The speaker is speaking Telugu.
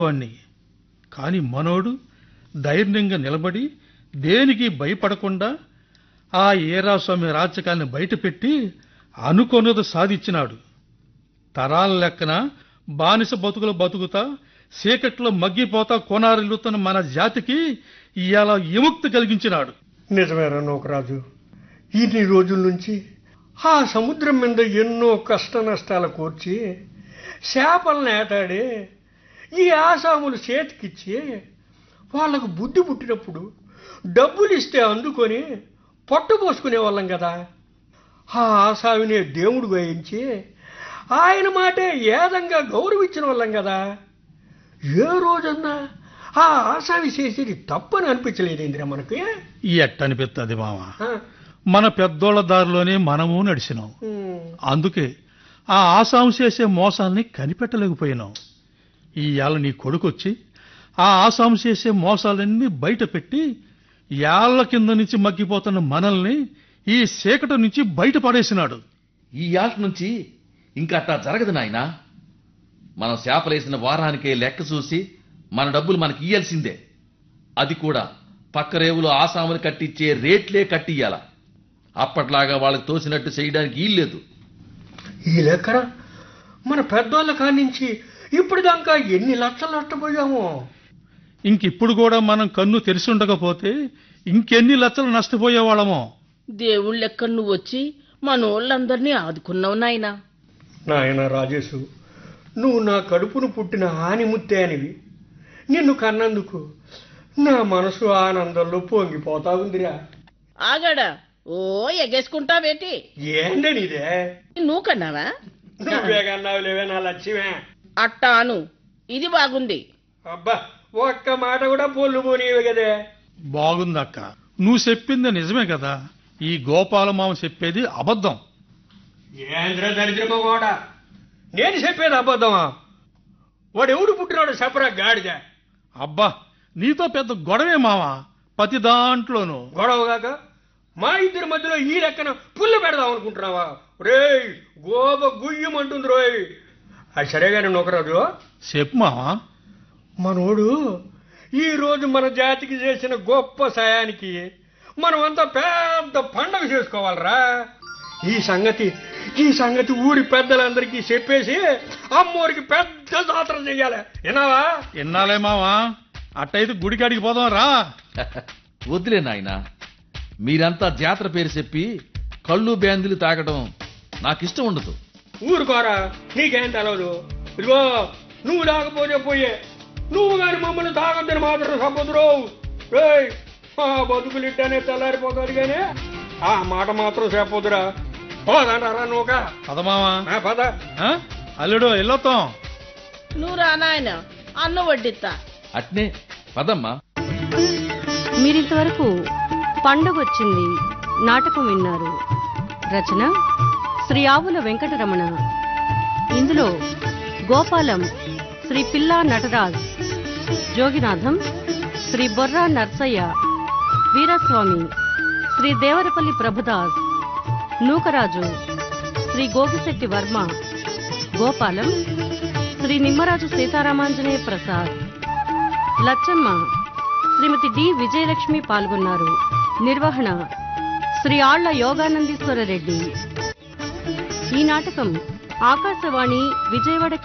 వాణ్ణి కాని మనోడు ధైర్యంగా నిలబడి దేనికి భయపడకుండా ఆ ఏరాస్వామి రాచకాన్ని బయటపెట్టి అనుకొన్నది సాధించినాడు తరాల లెక్కన బానిస బతుకులు బతుకుతా చీకట్లో మగ్గిపోతా కొనారిల్లుతున్న మన జాతికి ఇవాళ విముక్తి కలిగించినాడు నిజమేరా నూకరాజు ఇన్ని రోజుల నుంచి ఆ సముద్రం మీద ఎన్నో కష్ట నష్టాలు కూర్చి చేపలను ఏటాడి ఈ ఆసాములు చేతికిచ్చి వాళ్ళకు బుద్ధి పుట్టినప్పుడు డబ్బులు ఇస్తే అందుకొని పట్టు పోసుకునే వాళ్ళం కదా ఆ ఆసామినే దేవుడు వేయించి ఆయన మాటే ఏదంగా గౌరవించిన వాళ్ళం కదా ఏ రోజన్నా ఆ ఆసామి చేసేది తప్పని అనిపించలేదేంద్రా మనకి ఈ ఎట్టనిపిస్తుంది మామ ఆ? మన పెద్దోళ్ల దారిలోనే మనము నడిచినాం ఉమ్. అందుకే ఆ ఆసాం చేసే మోసాల్ని కనిపెట్టలేకపోయినాం ఇవాళ నీ కొడుకొచ్చి ఆ ఆసాం చేసే మోసాలన్నీ బయట పెట్టి యాళ్ల కింద నుంచి మగ్గిపోతున్న మనల్ని ఈ చీకటి నుంచి బయట పడేసినాడు ఈ యాట నుంచి ఇంకా అట్టా జరగదు నాయనా మనం చేపలేసిన వారానికే లెక్క చూసి మన డబ్బులు మనకి ఇయ్యాల్సిందే అది కూడా పక్క రేవులో ఆసాములు కట్టించే రేట్లే కట్టియ్యాల అప్పట్లాగా వాళ్ళకి తోసినట్టు చేయడానికి వీల్లేదు ఈ లెక్కన మన పెద్దోళ్ళ కానించి ఇప్పుడు దాకా ఎన్ని లక్షలు నష్టపోయామో ఇంకిప్పుడు కూడా మనం కన్ను తెరిచి ఉండకపోతే ఇంకెన్ని లక్షలు నష్టపోయేవాళ్ళమో దేవుళ్ళెక్క నువ్వు వచ్చి మనోళ్ళందరినీ ఆదుకున్నావు నాయనా నాయన రాజేశు నువ్వు నా కడుపును పుట్టిన ఆనిముత్తే అనివి నిన్ను కన్నందుకు నా మనసు ఆనందంలో పొంగిపోతా ఉందిరా ఆగాడా ఓ ఎగేసుకుంటావేటి ఏందని ఇదే నువ్వు కన్నావా నువ్వే కన్నావు లేవే నా లక్ష్యమే అట్టాను ఇది బాగుంది అబ్బా ఒక్క మాట కూడా పొల్లు పోనీవి కదే బాగుందక్క నువ్వు చెప్పింది నిజమే కదా ఈ గోపాలమామ చెప్పేది అబద్ధం ఏంద్ర దరిద్రమ కూడా నేను చెప్పేది అబద్ధమా వాడు ఎవడు పుట్టినాడు చెప్పరా గాడిద అబ్బా నీతో పెద్ద గొడవే మావా ప్రతి దాంట్లోనూ గొడవగాక మా ఇద్దరి మధ్యలో ఈ లెక్కన పుల్ల పెడదాం అనుకుంటున్నావా రేయ్ గోబ గుయ్యమంటుంది రోయ్ అది సరేగానే నొకరాజు చెప్పు మావా మనోడు ఈ రోజు మన జాతికి చేసిన గొప్ప సాయానికి మనమంతా పెద్ద పండగ చేసుకోవాలరా ఈ సంగతి ఈ సంగతి ఊరి పెద్దలందరికీ చెప్పేసి అమ్మోరికి పెద్ద జాతర చెయ్యాలి విన్నావా ఎన్నాలే మావా అట్టయితే గుడికాడికి పోదాం రా వద్దులే నాయనా మీరంతా జాతర పేరు చెప్పి కళ్ళు బ్యాందులు తాగడం నాకిష్టం ఉండదు ఊరుకోరా నీకేం తెలవదు ఇదిగో నువ్వు తాగపోతే పోయే నువ్వు గాని మమ్మల్ని తాగొద్దని మాత్రం సంపదురు రేయ్ ఆ బతుకులు ఇట్టానే తెల్లారిపోతుంది కానీ ఆ మాట మాత్రం చెప్పొద్దురా పోదంటారా నువ్వుక పదమావా నా పద అల్లుడు వెళ్ళొత్తాం నువ్వు రా నాయన అన్న వడ్డిత్తా అట్నే పదమ్మా మీరింతవరకు పండగొచ్చింది నాటకం విన్నారు రచన శ్రీ ఆవుల వెంకటరమణ ఇందులో గోపాలం శ్రీ పిల్లా నటరాజ్ జోగినాథం శ్రీ బొర్రా నర్సయ్య వీరస్వామి శ్రీ దేవరపల్లి ప్రభుదాస్ నూకరాజు శ్రీ గోగిశెట్టి వర్మ గోపాలం శ్రీ నిమ్మరాజు సీతారామాంజనేయ ప్రసాద్ లచ్చమ్మ శ్రీమతి డి విజయలక్ష్మి పాల్గొన్నారు నిర్వహణ శ్రీ ఆళ్ల యోగానందీశ్వర రెడ్డి ఈ నాటకం ఆకాశవాణి విజయవాడ